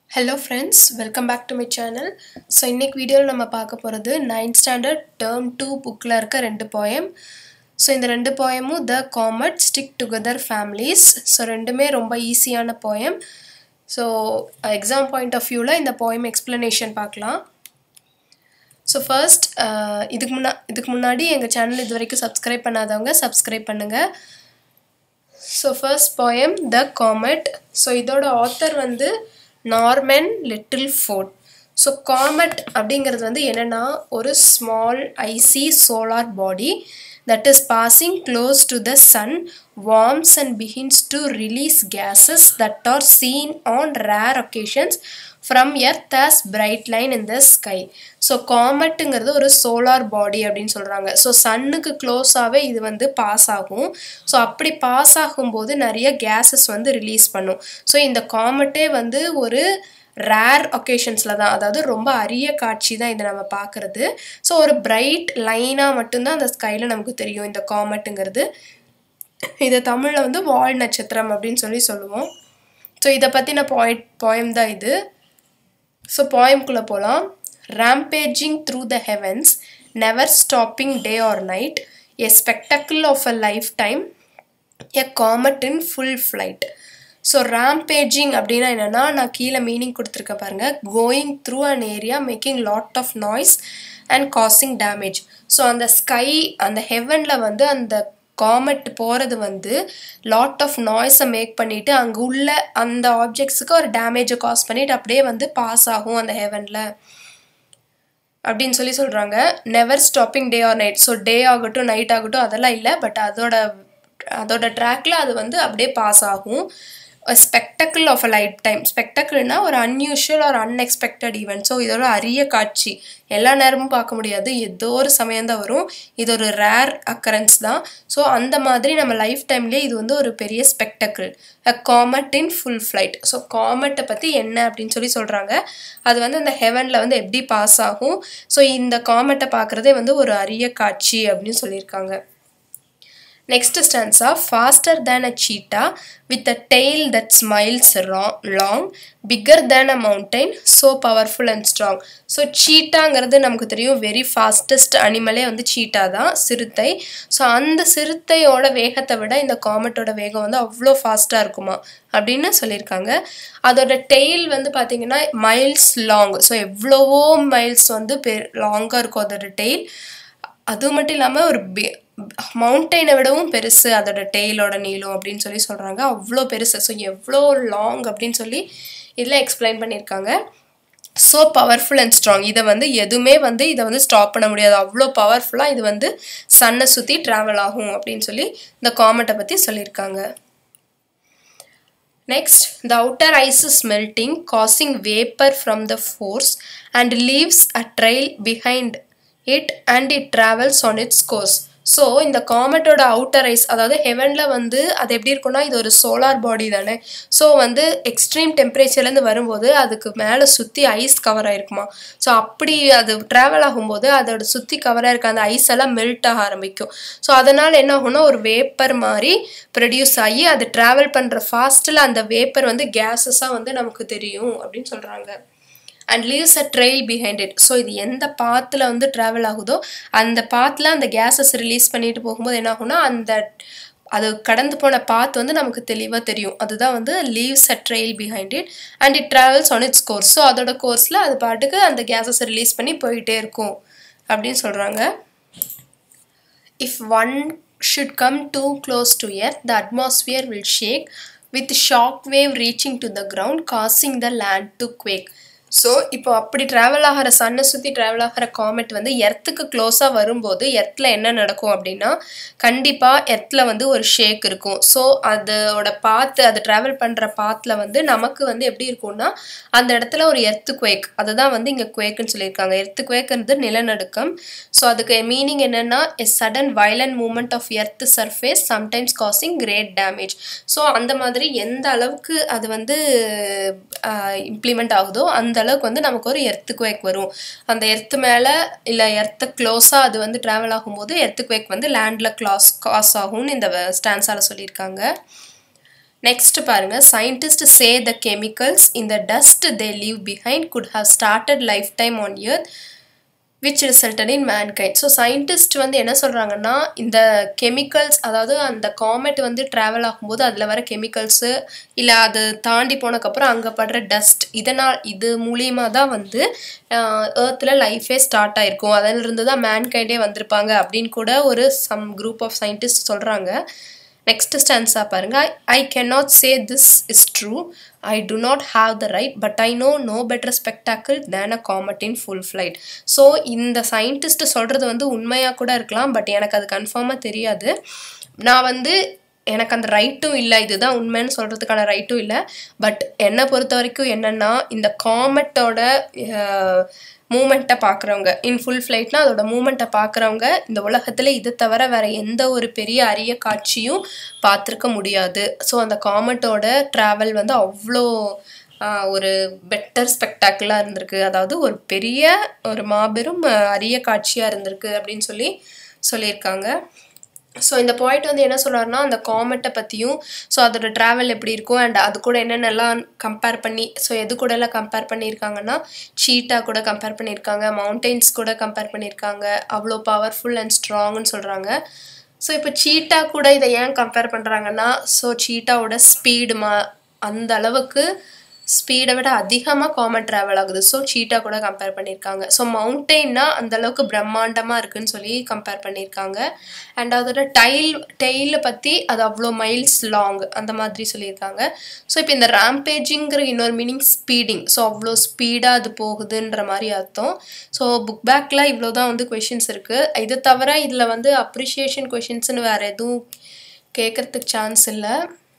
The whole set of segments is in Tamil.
Hello friends welcome back to my channel so இன்னைக்கு வீடியோவில் நம்ம பார்க்க போகிறது நைன்த் ஸ்டாண்டர்ட் டேர்ம் டூ புக்கில் இருக்க ரெண்டு போயம் ஸோ இந்த ரெண்டு போயமும் the comet stick together families so ரெண்டுமே ரொம்ப ஈஸியான poem so exam point of வியூவில் இந்த போயம் எக்ஸ்ப்ளனேஷன் பார்க்கலாம் ஸோ ஃபர்ஸ்ட் இதுக்கு முன்னா இதுக்கு முன்னாடி எங்கள் சேனல் இது வரைக்கும் சப்ஸ்கிரைப் பண்ணாதவங்க சப்ஸ்கிரைப் பண்ணுங்கள் so first poem the comet so இதோட ஆத்தர் வந்து Norman Littleford so comet அப்படிங்கிறது வந்து என்னென்னா ஒரு small icy solar body that is passing close to the sun warms and begins to release gases that are seen on rare occasions from earth as bright line in the sky so காமெட்டுங்கிறது ஒரு சோலார் பாடி அப்படின்னு சொல்கிறாங்க ஸோ சன்னுக்கு க்ளோஸாகவே இது வந்து பாஸ் ஆகும் ஸோ அப்படி பாஸ் ஆகும்போது நிறைய கேஸஸ் வந்து ரிலீஸ் பண்ணும் ஸோ இந்த காமெட்டே வந்து ஒரு ரேர் ஒகேஷன்ஸில் தான் அதாவது ரொம்ப அரிய காட்சி தான் இதை நம்ம பார்க்குறது ஸோ ஒரு பிரைட் லைனாக மட்டும்தான் அந்த ஸ்கையில் நமக்கு தெரியும் இந்த காமெட்டுங்கிறது இதை தமிழில் வந்து வால் நட்சத்திரம் அப்படின்னு சொல்லி சொல்லுவோம் ஸோ இதை பற்றின பாயிண்ட் போயம் தான் இது ஸோ போயம்குள்ளே போகலாம் rampaging through the heavens never stopping day or night a spectacle of a lifetime a comet in full flight so rampaging அப்படின்னா என்னென்னா நான் கீழே மீனிங் கொடுத்துருக்கேன் பாருங்கள் going through an area making lot of noise and causing damage so அந்த ஸ்கை அந்த ஹெவனில் வந்து அந்த காமெட் போகிறது வந்து லாட் ஆஃப் நாய்ஸை மேக் பண்ணிவிட்டு அங்கே உள்ள அந்த ஆப்ஜெக்ட்ஸுக்கு ஒரு டேமேஜை காஸ் பண்ணிவிட்டு அப்படியே வந்து பாஸ் ஆகும் அந்த ஹெவனில் அப்படின்னு சொல்லி சொல்கிறாங்க never stopping day or night so day ஆகட்டும் நைட் ஆகட்டும் அதெல்லாம் இல்லை பட் அதோட அதோட ட்ராக்ல அது வந்து அப்படியே பாஸ் ஆகும் spectacle of a lifetime ஸ்பெக்டக்கிள்னா ஒரு அன்யூஷுவல் ஒரு அன்எக்ஸ்பெக்டட் ஈவெண்ட் ஸோ இதோட அரிய காட்சி எல்லா நேரமும் பார்க்க முடியாது ஏதோ ஒரு சமயம் தான் வரும் இது ஒரு ரேர் அக்கரன்ஸ் தான் ஸோ அந்த மாதிரி நம்ம லைஃப் டைம்லேயே இது வந்து ஒரு பெரிய spectacle a comet in full flight so காமெட்டை பற்றி என்ன அப்படின்னு சொல்லி சொல்கிறாங்க அது வந்து அந்த ஹெவனில் வந்து எப்படி பாஸ் ஆகும் ஸோ இந்த காமெட்டை பார்க்குறதே வந்து ஒரு அரிய காட்சி அப்படின்னு சொல்லியிருக்காங்க Next stanza faster than a cheetah with a tail that smiles long, bigger than a mountain, so powerful and strong. So சீட்டாங்கிறது நமக்கு தெரியும் வெரி ஃபாஸ்டஸ்ட் அனிமலே வந்து சீட்டா தான் சிறுத்தை ஸோ அந்த சிறுத்தையோட வேகத்தை விட இந்த காமெட்டோட வேகம் வந்து அவ்வளோ ஃபாஸ்ட்டாக இருக்குமா அப்படின்னு சொல்லியிருக்காங்க அதோட டெய்ல் வந்து பார்த்தீங்கன்னா மைல்ஸ் லாங் ஸோ எவ்வளவோ மைல்ஸ் வந்து பெ லாங்காக இருக்கும் அதோட டெய்ல் அது மட்டும் இல்லாமல் ஒரு பி மவுண்டெயினை விடவும் பெருசு அதோட டெய்லோட நீளம் அப்படின்னு சொல்லி சொல்கிறாங்க அவ்வளோ பெருசு ஸோ எவ்வளோ லாங் அப்படின்னு சொல்லி இதில் எக்ஸ்பிளைன் பண்ணியிருக்காங்க ஸோ பவர்ஃபுல் அண்ட் ஸ்ட்ராங் இதை வந்து எதுவுமே வந்து இதை வந்து ஸ்டாப் பண்ண முடியாது அவ்வளோ பவர்ஃபுல்லாக இது வந்து சன்னை சுற்றி ட்ராவல் ஆகும் அப்படின்னு சொல்லி இந்த காமெண்ட்டை பற்றி சொல்லியிருக்காங்க next the outer ice is melting causing vapour from the force and leaves a trail behind it and it travels on its course so இந்த காமெட்டோட அவுட்டர் ஐஸ் அதாவது ஹெவனில் வந்து அது எப்படி இருக்குன்னா இது ஒரு சோலார் பாடி தானே ஸோ வந்து எக்ஸ்ட்ரீம் டெம்பரேச்சர்லேருந்து வரும்போது அதுக்கு மேலே சுற்றி ஐஸ் கவர் ஆகிருக்குமா ஸோ அப்படி அது ட்ராவல் ஆகும்போது அதோட சுற்றி கவர் ஆகிருக்க அந்த ஐஸ் எல்லாம் மெல்ட் ஆக ஆரம்பிக்கும் ஸோ அதனால் என்ன ஆகும்னா ஒரு வேப்பர் மாதிரி ப்ரொடியூஸ் ஆகி அது ட்ராவல் பண்ணுற ஃபாஸ்ட்டில் அந்த வேப்பர் வந்து கேஸஸாக வந்து நமக்கு தெரியும் அப்படின்னு சொல்கிறாங்க and leaves a trail behind it so இது எந்த பாத்தில் வந்து ட்ராவல் ஆகுதோ அந்த பாத்தில் அந்த கேஸஸ் ரிலீஸ் பண்ணிட்டு போகும்போது என்ன ஆகும்னா அந்த அது கடந்து போன பாத் வந்து நமக்கு தெளிவாக தெரியும் அதுதான் வந்து leaves a trail behind it and it travels on its course so அதோட கோர்ஸில் அது பாட்டுக்கு அந்த கேஸஸ் ரிலீஸ் பண்ணி போயிட்டே இருக்கும் அப்படின்னு சொல்கிறாங்க if one should come too close to earth the atmosphere will shake with shock wave reaching to the ground causing the land to quake so இப்போ அப்படி ட்ராவல் ஆகிற சன்னை சுற்றி ட்ராவல் ஆகிற காமெட் வந்து எர்த்துக்கு க்ளோஸாக வரும்போது எர்த்தில் என்ன நடக்கும் அப்படின்னா கண்டிப்பாக எர்த்தில் வந்து ஒரு ஷேக் இருக்கும் ஸோ அதோட பாத்து அது ட்ராவல் பண்ணுற பாத்தில் வந்து நமக்கு வந்து எப்படி இருக்கும்னா அந்த இடத்துல ஒரு எர்த்து குவேக் அதுதான் வந்து இங்கே குவேக்குன்னு சொல்லியிருக்காங்க எர்த்து குவேக்ன்றது நிலநடுக்கம் ஸோ அதுக்கு மீனிங் என்னென்னா a sudden violent moment of earth surface sometimes causing great damage so அந்த மாதிரி எந்த அளவுக்கு அது வந்து இம்ப்ளிமெண்ட் ஆகுதோ அந்த அளவுக்கு வந்து நமக்கு ஒரு எர்த்து குவேக் வரும் அந்த எர்த்து மேலே இல்லை எர்த்து க்ளோஸாக அது வந்து ட்ராவல் ஆகும்போது எர்த்து குவேக் வந்து லேண்டில் க்ளாஸ் காஸ் ஆகும்னு இந்த ஸ்டான்ஸால் சொல்லியிருக்காங்க நெக்ஸ்ட் பாருங்க scientists say the chemicals in the dust they leave behind could have started lifetime on earth which resulted in mankind so scientist வந்து என்ன சொல்கிறாங்கன்னா இந்த கெமிக்கல்ஸ் அதாவது அந்த காமெட் வந்து ட்ராவல் ஆகும்போது அதில் வர கெமிக்கல்ஸு இல்லை அது தாண்டி போனதுக்கப்புறம் அங்கே படுற டஸ்ட் இதனால் இது மூலியமாக தான் வந்து ஏர்த்தில் லைஃபே ஸ்டார்ட் ஆயிருக்கும் அதிலிருந்து தான் மேன்கைண்டே வந்திருப்பாங்க அப்படின்னு கூட ஒரு சம் குரூப் ஆஃப் சயின்டிஸ்ட் சொல்கிறாங்க நெக்ஸ்ட் ஸ்டான்ஸாக பாருங்க I cannot say this is true I do not have the right but I know no better spectacle than a comet in full flight so இந்த சயின்டிஸ்ட் சொல்கிறது வந்து உண்மையாக கூட இருக்கலாம் பட் எனக்கு அது கன்ஃபார்மாக தெரியாது நான் வந்து எனக்கு அந்த ரைட்டும் இல்லை இதுதான் உண்மைன்னு சொல்கிறதுக்கான ரைட்டும் இல்லை பட் என்னை பொறுத்த வரைக்கும் என்னென்னா இந்த காமெட்டோட மூமெண்ட்டை பார்க்குறவங்க இன் ஃபுல் ஃப்ளைட்னா அதோட மூமெண்ட்டை பார்க்குறவங்க இந்த உலகத்தில் இது தவிர வேற எந்த ஒரு பெரிய அரிய காட்சியும் பார்த்துருக்க முடியாது ஸோ அந்த காமெட்டோட ட்ராவல் வந்து அவ்வளோ ஆஹ், ஒரு பெட்டர் ஸ்பெக்டாக்குலாக இருந்திருக்கு அதாவது ஒரு பெரிய ஒரு மாபெரும் ஆஹ், அரிய காட்சியாக இருந்திருக்கு அப்படின்னு சொல்லி சொல்லியிருக்காங்க ஸோ இந்த பாயிண்ட் வந்து என்ன சொல்கிறாருன்னா அந்த காமெட்டை பற்றியும் ஸோ அதோட ட்ராவல் எப்படி இருக்கும் அண்ட் அது கூட என்னென்னலாம் கம்பேர் பண்ணி ஸோ எது கூட எல்லாம் கம்பேர் பண்ணியிருக்காங்கன்னா சீட்டா கூட கம்பேர் பண்ணியிருக்காங்க மவுண்டெயின்ஸ் கூட கம்பேர் பண்ணியிருக்காங்க அவ்வளோ பவர்ஃபுல் அண்ட் ஸ்ட்ராங்னு சொல்கிறாங்க ஸோ இப்போ சீட்டா கூட இதை ஏன் கம்பேர் பண்ணுறாங்கன்னா ஸோ சீட்டாவோட ஸ்பீடு மா அந்த அளவுக்கு ஸ்பீடை விட அதிகமாக காமன் ட்ராவல் ஆகுது ஸோ சீட்டா கூட கம்பேர் பண்ணியிருக்காங்க ஸோ மவுண்டெயின்னா அந்த அளவுக்கு பிரம்மாண்டமாக இருக்குன்னு சொல்லி கம்பேர் பண்ணியிருக்காங்க அண்ட் அதோட டைல் டெய்லை பற்றி அது அவ்வளோ மைல்ஸ் லாங் அந்த மாதிரி சொல்லியிருக்காங்க ஸோ இப்போ இந்த ரேம்பேஜிங்கிற இன்னொரு மீனிங் ஸ்பீடிங் ஸோ அவ்வளோ ஸ்பீடாக அது போகுதுன்ற மாதிரி அர்த்தம் ஸோ புக் பேக்கில் இவ்வளோ தான் வந்து கொஷின்ஸ் இருக்குது இது தவிர இதில் வந்து அப்ரிஷியேஷன் கொஷின்ஸ்னு வேறு எதுவும் கேட்குறதுக்கு சான்ஸ் இல்லை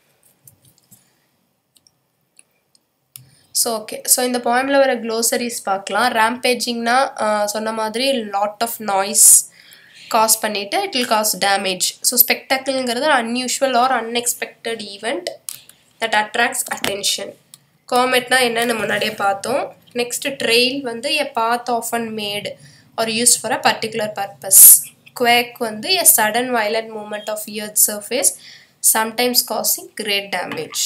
ஸோ ஓகே ஸோ இந்த பாயிண்டில் வர க்ளோசரிஸ் பார்க்கலாம் ரேம்பேஜிங்னா சொன்ன மாதிரி லாட் ஆஃப் நாய்ஸ் காஸ் பண்ணிவிட்டு it will cause damage so ஸ்பெக்டாக்கிள்ங்கிறது unusual or unexpected event that attracts attention காமெட்னா என்னன்னு முன்னாடியே பார்த்தோம் நெக்ஸ்ட் ட்ரெயில் வந்து a path of an made or use for a particular purpose quake வந்து a sudden violent moment of earth surface sometimes causing great damage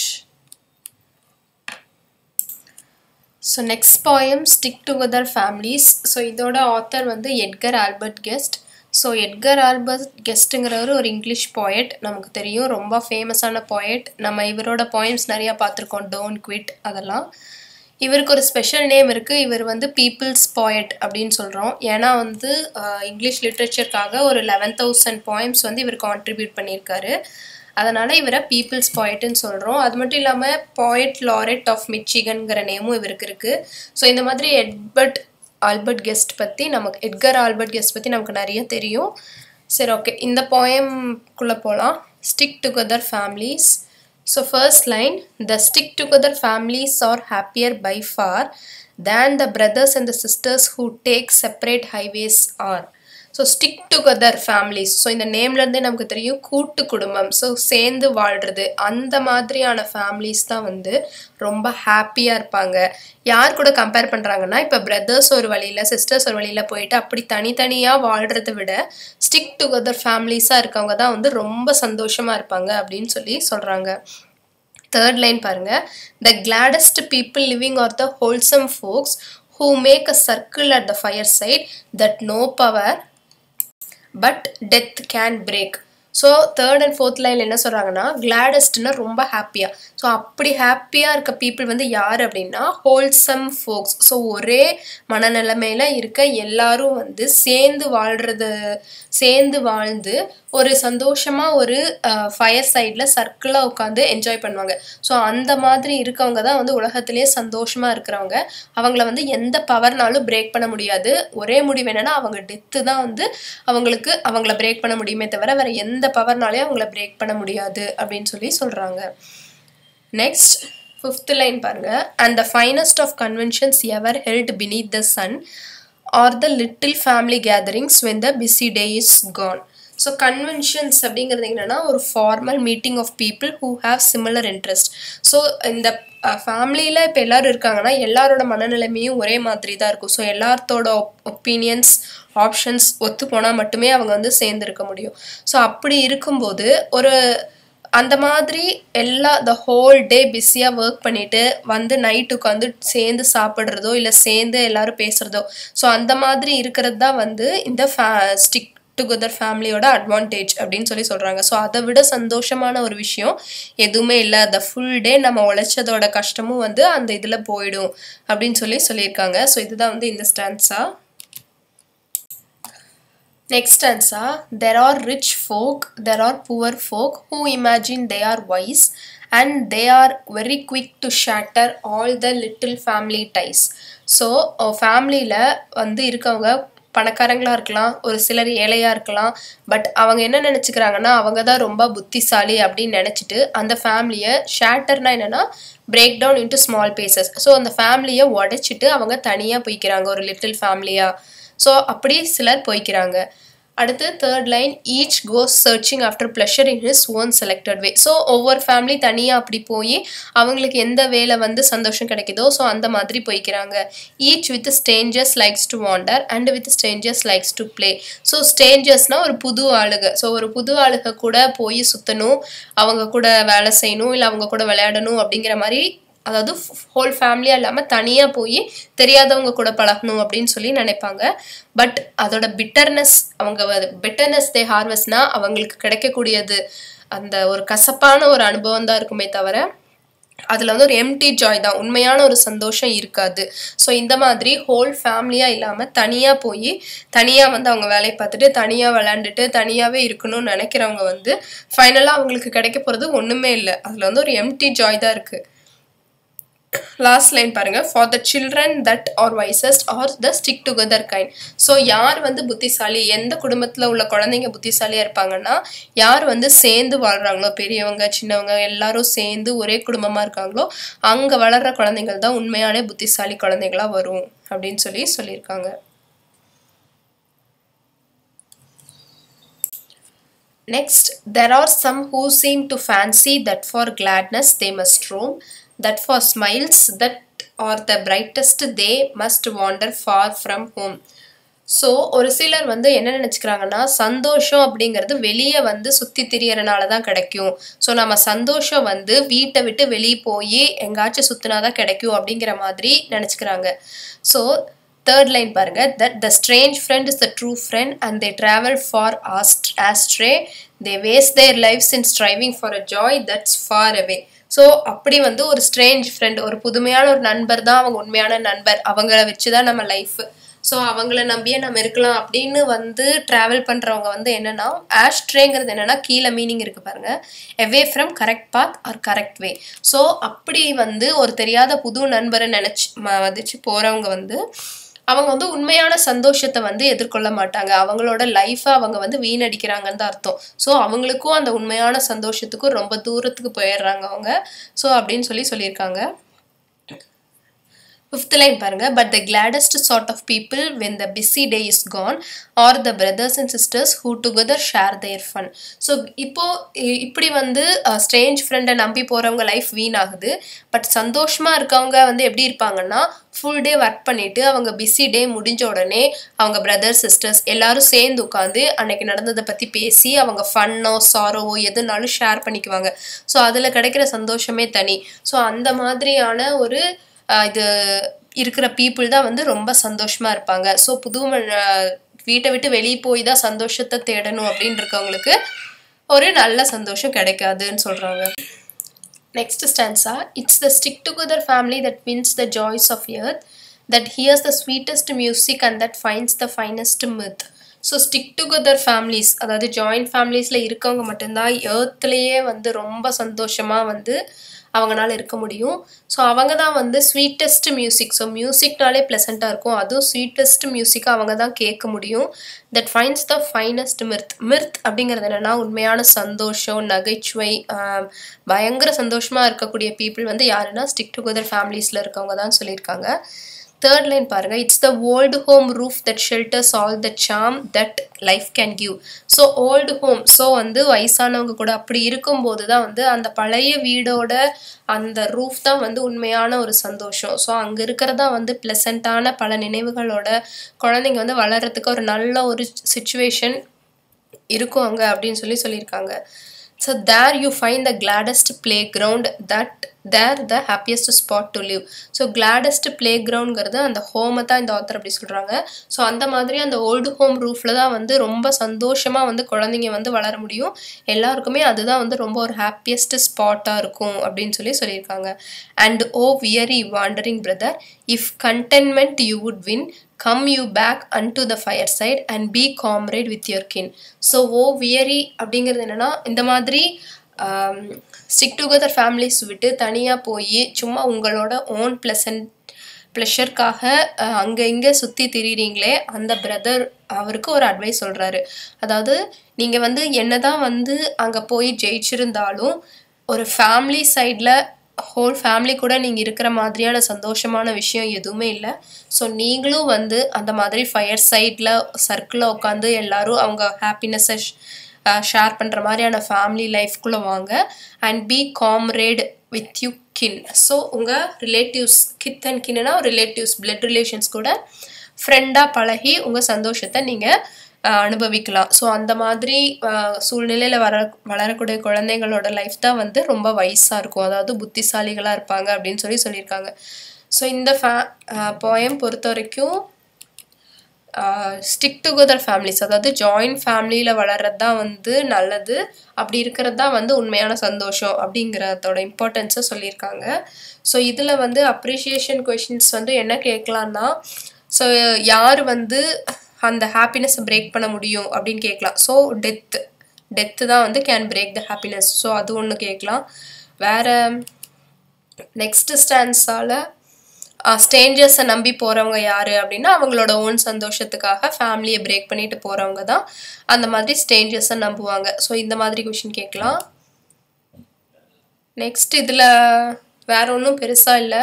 so next poem stick together families so இதோட ஆத்தர் வந்து Edgar Albert Guest so Edgar Albert கெஸ்ட்டுங்கிறவர் ஒரு இங்கிலீஷ் poet நமக்கு தெரியும் ரொம்ப ஃபேமஸான poet நம்ம இவரோட poems நிறையா பார்த்துருக்கோம் டோன்ட் குவிட் அதெல்லாம் இவருக்கு ஒரு ஸ்பெஷல் நேம் இருக்குது இவர் வந்து பீப்புள்ஸ் poet அப்படின்னு சொல்கிறோம் ஏன்னா வந்து ஆஹ், இங்கிலீஷ் லிட்ரேச்சருக்காக ஒரு லெவன் தௌசண்ட் poems வந்து இவர் கான்ட்ரிபியூட் பண்ணியிருக்காரு அதனால் இவரை பீப்புள்ஸ் பாய்ட்டுன்னு சொல்கிறோம் அது மட்டும் இல்லாமல் பாய்ட் லாரெட் ஆஃப் மிச்சிகன்கிற நேமும் இவருக்கு இருக்குது ஸோ இந்த மாதிரி எட்பர்ட் ஆல்பர்ட் கெஸ்ட் பற்றி நமக்கு எட்கர் ஆல்பர்ட் கெஸ்ட் பற்றி நமக்கு நிறைய தெரியும் சரி ஓகே இந்த போயம்குள்ளே போகலாம் stick together families so first line the stick together families are happier by far than the brothers and the sisters who take separate highways are so stick together families so இந்த நேம்லேருந்தே நமக்கு தெரியும் கூட்டு குடும்பம் ஸோ சேர்ந்து வாழ்கிறது அந்த மாதிரியான ஃபேமிலிஸ் தான் வந்து ரொம்ப ஹாப்பியாக இருப்பாங்க யார் கூட கம்பேர் பண்ணுறாங்கன்னா இப்போ பிரதர்ஸ் ஒரு வழியில் சிஸ்டர்ஸ் ஒரு வழியில் போயிட்டு அப்படி தனித்தனியாக வாழ்கிறத விட ஸ்டிக் டுகெதர் ஃபேமிலிஸாக இருக்கவங்க தான் வந்து ரொம்ப சந்தோஷமாக இருப்பாங்க அப்படின்னு சொல்லி சொல்கிறாங்க தேர்ட் லைன் பாருங்க the gladdest people living are the wholesome folks who make a circle at the fire side that no power but death can break so third and fourth லைனில் என்ன சொல்கிறாங்கன்னா கிளாடஸ்ட்னா ரொம்ப ஹாப்பியாக ஸோ அப்படி ஹாப்பியாக இருக்க பீப்புள் வந்து யார் அப்படின்னா ஹோல்சம் ஃபோக்ஸ் ஸோ ஒரே மனநிலைமையில் இருக்க எல்லாரும் வந்து சேர்ந்து வாழ்கிறது சேர்ந்து வாழ்ந்து ஒரு சந்தோஷமாக ஒரு ஃபயர் சைடில் சர்க்கிளாக உட்காந்து என்ஜாய் பண்ணுவாங்க ஸோ அந்த மாதிரி இருக்கவங்க தான் வந்து உலகத்திலேயே சந்தோஷமாக இருக்கிறவங்க அவங்கள வந்து எந்த பவர்னாலும் பிரேக் பண்ண முடியாது ஒரே முடிவு என்னன்னா அவங்க டெத்து தான் வந்து அவங்களுக்கு அவங்கள பிரேக் பண்ண முடியுமே தவிர வேற எந்த பவர்னாலையும் அவங்கள பிரேக் பண்ண முடியாது அப்படின்னு சொல்லி சொல்கிறாங்க நெக்ஸ்ட் ஃபிஃப்த் லைன் பாருங்க and the finest of conventions ever held beneath the sun are the little family gatherings when the busy day is gone so conventions அப்படிங்கிறது என்னன்னா ஒரு formal meeting of people who have similar interest so இந்த ஃபேமிலியில் இப்போ எல்லாரும் இருக்காங்கன்னா எல்லாரோட மனநிலைமையும் ஒரே மாதிரி தான் இருக்கும் ஸோ எல்லாத்தோட ஒப்பீனியன்ஸ் ஆப்ஷன்ஸ் ஒத்து போனால் மட்டுமே அவங்க வந்து சேர்ந்து இருக்க முடியும் ஸோ அப்படி இருக்கும்போது ஒரு அந்த மாதிரி எல்லா த ஹோல் டே பிஸியாக ஒர்க் பண்ணிட்டு வந்து நைட்டு உட்காந்து சேர்ந்து சாப்பிட்றதோ இல்லை சேர்ந்து எல்லாரும் பேசுகிறதோ ஸோ அந்த மாதிரி இருக்கிறது தான் வந்து இந்த ஃபே ஸ்டிக் டுகெதர் ஃபேமிலியோட அட்வான்டேஜ் அப்படின்னு சொல்லி சொல்கிறாங்க ஸோ அதை விட சந்தோஷமான ஒரு விஷயம் எதுவுமே இல்லை அந்த ஃபுல் டே நம்ம உழைச்சதோட கஷ்டமும் வந்து அந்த இதில் போயிடும் அப்படின்னு சொல்லி சொல்லியிருக்காங்க ஸோ இதுதான் வந்து இந்த stanza Next stanza There are rich folk, there are poor folk who imagine they are wise and they are very quick to shatter all the little family ties. So ஃபேமிலியில் வந்து இருக்கவங்க பணக்காரங்களாக இருக்கலாம் ஒரு சிலர் ஏழையாக இருக்கலாம் பட் அவங்க என்ன நினச்சிக்கிறாங்கன்னா அவங்க தான் ரொம்ப புத்திசாலி அப்படின்னு நினச்சிட்டு அந்த ஃபேமிலியை ஷேட்டர்னா என்னென்னா break down into small pieces so அந்த ஃபேமிலியை உடைச்சிட்டு அவங்க தனியாக போய்க்கிறாங்க ஒரு லிட்டில் ஃபேமிலியாக ஸோ அப்படி சிலர் போய்க்கிறாங்க அடுத்து third line each goes searching after pleasure in his own selected way so ஒவ்வொரு ஃபேமிலி தனியாக அப்படி போய் அவங்களுக்கு எந்த வேலை வந்து சந்தோஷம் கிடைக்குதோ ஸோ அந்த மாதிரி போய்க்கிறாங்க each with strangers likes to wander and with strangers likes to play so ஸ்டேஞ்சர்ஸ்னால் ஒரு புது ஆளுக ஸோ ஒரு புது ஆளுக கூட போய் சுற்றணும் அவங்க கூட வேலை செய்யணும் இல்லை அவங்க கூட விளையாடணும் அப்படிங்கிற மாதிரி அதாவது ஹோல் ஃபேமிலியாக இல்லாமல் தனியாக போய் தெரியாதவங்க கூட பழகணும் அப்படின்னு சொல்லி நினைப்பாங்க பட் அதோட பிட்டர்னஸ் அவங்க பிட்டர்னஸ் தே ஹார்வெஸ்ட்னா அவங்களுக்கு கிடைக்கக்கூடியது அந்த ஒரு கசப்பான ஒரு அனுபவம் தான் இருக்குமே தவிர அதில் வந்து ஒரு எம்டி ஜாய் தான் உண்மையான ஒரு சந்தோஷம் இருக்காது ஸோ இந்த மாதிரி ஹோல் ஃபேமிலியாக இல்லாமல் தனியாக போய் தனியாக வந்து அவங்க வேலையை பார்த்துட்டு தனியாக விளாண்டுட்டு தனியாகவே இருக்கணும்னு நினைக்கிறவங்க வந்து ஃபைனலாக அவங்களுக்கு கிடைக்க போகிறது ஒன்றுமே இல்லை அதில் வந்து ஒரு எம்டி ஜாய் தான் இருக்குது லாஸ்ட் லைன் பாருங்க for the children that are wisest are the stick together kind so யார் வந்து புத்திசாலி எந்த குடும்பத்தில் உள்ள குழந்தைங்க புத்திசாலியாக இருப்பாங்கன்னா யார் வந்து சேர்ந்து வாழ்கிறாங்களோ பெரியவங்க சின்னவங்க எல்லாரும் சேர்ந்து ஒரே குடும்பமாக இருக்காங்களோ அங்கே வளர்கிற குழந்தைகள் தான் உண்மையான புத்திசாலி குழந்தைகளாக வரும் அப்படின்னு சொல்லி சொல்லியிருக்காங்க Next, there are some who seem to fancy that for gladness they must roam, that for smiles that are the brightest they must wander far from home. So ஒரு சிலர் வந்து என்ன நினச்சிக்கிறாங்கன்னா சந்தோஷம் அப்படிங்கிறது வெளியே வந்து சுற்றி திரியறனால தான் கிடைக்கும் ஸோ நம்ம சந்தோஷம் வந்து வீட்டை விட்டு வெளியே போய் எங்காச்சும் சுற்றினா தான் கிடைக்கும் அப்படிங்கிற மாதிரி நினச்சிக்கிறாங்க ஸோ தேர்ட் லைன் பாருங்க that the strange friend is the true friend and they travel far ast astray they waste their lifes in striving for a joy that's far away so அப்படி வந்து ஒரு ஸ்ட்ரேஞ்ச் ஃப்ரெண்ட் ஒரு புதுமையான ஒரு நண்பர் தான் அவங்க உண்மையான நண்பர் அவங்கள வச்சு தான் நம்ம லைஃப் ஸோ அவங்கள நம்பியே நம்ம இருக்கலாம் அப்படின்னு வந்து ட்ராவல் பண்ணுறவங்க வந்து என்னென்னா ஆஸ்ட்ரேங்கிறது என்னென்னா கீழே மீனிங் இருக்குது பாருங்க away from correct path or correct way so அப்படி வந்து ஒரு தெரியாத புது நண்பரை நினச்சி மதிச்சு போகிறவங்க வந்து அவங்க வந்து உண்மையான சந்தோஷத்தை வந்து எதிர்கொள்ள மாட்டாங்க அவங்களோட லைஃப்பை அவங்க வந்து வீணடிக்கிறாங்கன்னு தான் அர்த்தம் ஸோ அவங்களுக்கும் அந்த உண்மையான சந்தோஷத்துக்கும் ரொம்ப தூரத்துக்கு போயிடுறாங்க அவங்க ஸோ அப்படின்னு சொல்லி சொல்லியிருக்காங்க ஃபிஃப்த் லைன் பாருங்க but the gladdest sort of people when the busy day is gone are the brothers and sisters who together share their fun so இப்போ இப்படி வந்து ஸ்ட்ரேஞ்ச் ஃப்ரெண்டை நம்பி போகிறவங்க லைஃப் வீணாகுது பட் சந்தோஷமாக இருக்கவங்க வந்து எப்படி இருப்பாங்கன்னா ஃபுல் டே ஒர்க் பண்ணிட்டு அவங்க பிஸி டே முடிஞ்ச உடனே அவங்க பிரதர்ஸ் சிஸ்டர்ஸ் எல்லாரும் சேர்ந்து உட்காந்து அன்னைக்கு நடந்ததை பற்றி பேசி அவங்க ஃபன்னோ சாரோவோ எதுனாலும் ஷேர் பண்ணிக்குவாங்க ஸோ அதில் கிடைக்கிற சந்தோஷமே தனி ஸோ அந்த மாதிரியான ஒரு இது இருக்கிற பீப்புள் தான் வந்து ரொம்ப சந்தோஷமாக இருப்பாங்க ஸோ புது வீட்டை விட்டு வெளியே போய் தான் சந்தோஷத்தை தேடணும் அப்படின்னு இருக்கவங்களுக்கு ஒரு நல்ல சந்தோஷம் கிடைக்காதுன்னு சொல்கிறாங்க next stanza it's the stick together family that wins the joys of earth that hears the sweetest music and that finds the finest mirth so stick together families அதாவது ஜாயிண்ட் ஃபேமிலிஸில் இருக்கவங்க மட்டும்தான் ஏர்த்லேயே வந்து ரொம்ப சந்தோஷமாக வந்து அவங்களால இருக்க முடியும் ஸோ அவங்க தான் வந்து ஸ்வீட்டஸ்ட் மியூசிக் ஸோ மியூசிக்னாலே ப்ளசண்ட்டாக இருக்கும் அதுவும் ஸ்வீட்டஸ்ட் மியூசிக்கை அவங்க தான் கேட்க முடியும் that finds the finest mirth mirth அப்படிங்கிறது என்னென்னா உண்மையான சந்தோஷம் நகைச்சுவை பயங்கர சந்தோஷமாக இருக்கக்கூடிய பீப்புள் வந்து யாருன்னா ஸ்டிக் டுகெதர் ஃபேமிலிஸில் இருக்கவங்க தான் சொல்லியிருக்காங்க தேர்ட் லைன் பாருங்கள் it's the old home roof that shelters all the charm that life can give so old home so வந்து வயசானவங்க கூட அப்படி இருக்கும்போது தான் வந்து அந்த பழைய வீடோட அந்த ரூஃப் தான் வந்து உண்மையான ஒரு சந்தோஷம் ஸோ அங்கே இருக்கிறதா வந்து ப்ளசண்ட்டான பல நினைவுகளோட குழந்தைங்க வந்து வளர்கிறதுக்கு ஒரு நல்ல ஒரு சுச்சுவேஷன் இருக்கும் அங்கே அப்படின்னு சொல்லி சொல்லியிருக்காங்க so there you find the gladdest play ground that there the happiest spot to live so gladdest play கிரவுண்ட்ங்கிறது அந்த ஹோமை தான் இந்த ஆத்தர் அப்படி சொல்கிறாங்க ஸோ அந்த மாதிரி அந்த ஓல்டு ஹோம் ரூஃபில் தான் வந்து ரொம்ப சந்தோஷமாக வந்து குழந்தைங்க வந்து வளர முடியும் எல்லாருக்குமே அதுதான் வந்து ரொம்ப ஒரு ஹாப்பியஸ்ட் ஸ்பாட்டாக இருக்கும் அப்படின்னு சொல்லி சொல்லியிருக்காங்க and oh weary wandering brother if contentment you would win come you back unto the fire side and be comrade with your kin so oh weary அப்படிங்கிறது என்னென்னா இந்த மாதிரி ஸ்டிக் டுகெதர் ஃபேமிலிஸ் விட்டு தனியாக போய் சும்மா உங்களோட ஓன் ப்ளசன்ட் ப்ளஷருக்காக அங்கே இங்கே சுற்றி திரியிறீங்களே அந்த பிரதர் அவருக்கு ஒரு அட்வைஸ் சொல்கிறாரு அதாவது நீங்கள் வந்து என்ன தான் வந்து அங்கே போய் ஜெயிச்சிருந்தாலும் ஒரு ஃபேமிலி சைடில் ஹோல் ஃபேமிலி கூட நீங்கள் இருக்கிற மாதிரியான சந்தோஷமான விஷயம் எதுவுமே இல்லை ஸோ நீங்களும் வந்து அந்த மாதிரி ஃபயர் சைடில் சர்க்கிளில் உட்காந்து எல்லாரும் அவங்க ஹாப்பினஸ்ஸை ஷேர் பண்ணுற மாதிரியான ஃபேமிலி லைஃப்குள்ளே வாங்க and be comrade with you kin so உங்கள் ரிலேட்டிவ்ஸ் கித் அண்ட் கின்னா ரிலேட்டிவ்ஸ் பிளட் ரிலேஷன்ஸ் கூட ஃப்ரெண்டாக பழகி உங்கள் சந்தோஷத்தை நீங்கள் அனுபவிக்கலாம் ஸோ அந்த மாதிரி சூழ்நிலையில் வர வளரக்கூடிய குழந்தைங்களோட லைஃப் தான் வந்து ரொம்ப வயசாக இருக்கும் அதாவது புத்திசாலிகளாக இருப்பாங்க அப்படின்னு சொல்லி சொல்லியிருக்காங்க ஸோ இந்த ஃபே போயம் பொறுத்த வரைக்கும் ஸ்டிக் டுகெதர் ஃபேமிலிஸ் அதாவது ஜாயிண்ட் ஃபேமிலியில் வளர்கிறது தான் வந்து நல்லது அப்படி இருக்கிறது தான் வந்து உண்மையான சந்தோஷம் அப்படிங்கிறதோட இம்பார்ட்டன்ஸை சொல்லியிருக்காங்க ஸோ இதில் வந்து அப்ரிஷியேஷன் கொஷின்ஸ் வந்து என்ன கேட்கலான்னா ஸோ யார் வந்து அந்த ஹாப்பினஸை பிரேக் பண்ண முடியும் அப்படின்னு கேட்கலாம் ஸோ டெத்து டெத்து தான் வந்து can break the happiness so அது ஒன்று கேட்கலாம் வேறு நெக்ஸ்ட் ஸ்டான்ஸால் ஸ்டேஞ்சர்ஸை நம்பி போகிறவங்க யார் அப்படின்னா அவங்களோட ஓன் சந்தோஷத்துக்காக ஃபேமிலியை பிரேக் பண்ணிட்டு போகிறவங்க தான் அந்த மாதிரி ஸ்டேஞ்சர்ஸை நம்புவாங்க ஸோ இந்த மாதிரி கொஷின் கேட்கலாம் நெக்ஸ்ட் இதில் வேற ஒன்றும் பெருசாக இல்லை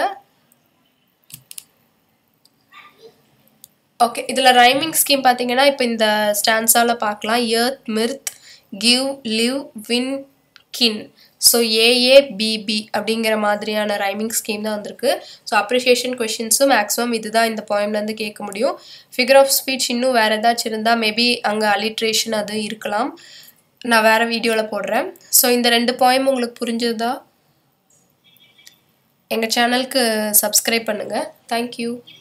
ஓகே இதில் ரைமிங் ஸ்கீம் பார்த்தீங்கன்னா இப்போ இந்த ஸ்டான்ஸால் பார்க்கலாம் earth mirth give live win kin so A A B B அப்படிங்கிற மாதிரியான ரைமிங் ஸ்கீம் தான் வந்திருக்கு ஸோ அப்ரிஷியேஷன் கொஷின்ஸும் மேக்ஸிமம் இதுதான் இந்த போயம்லேருந்து கேட்க முடியும் ஃபிகர் ஆஃப் ஸ்பீச் இன்னும் வேறு ஏதாச்சும் இருந்தால் மேபி அங்கே அலிட்ரேஷன் அது இருக்கலாம் நான் வேறு வீடியோவில் போடுறேன் ஸோ இந்த ரெண்டு போயம் உங்களுக்கு புரிஞ்சதா எங்கள் சேனலுக்கு சப்ஸ்கிரைப் பண்ணுங்கள் தேங்க்யூ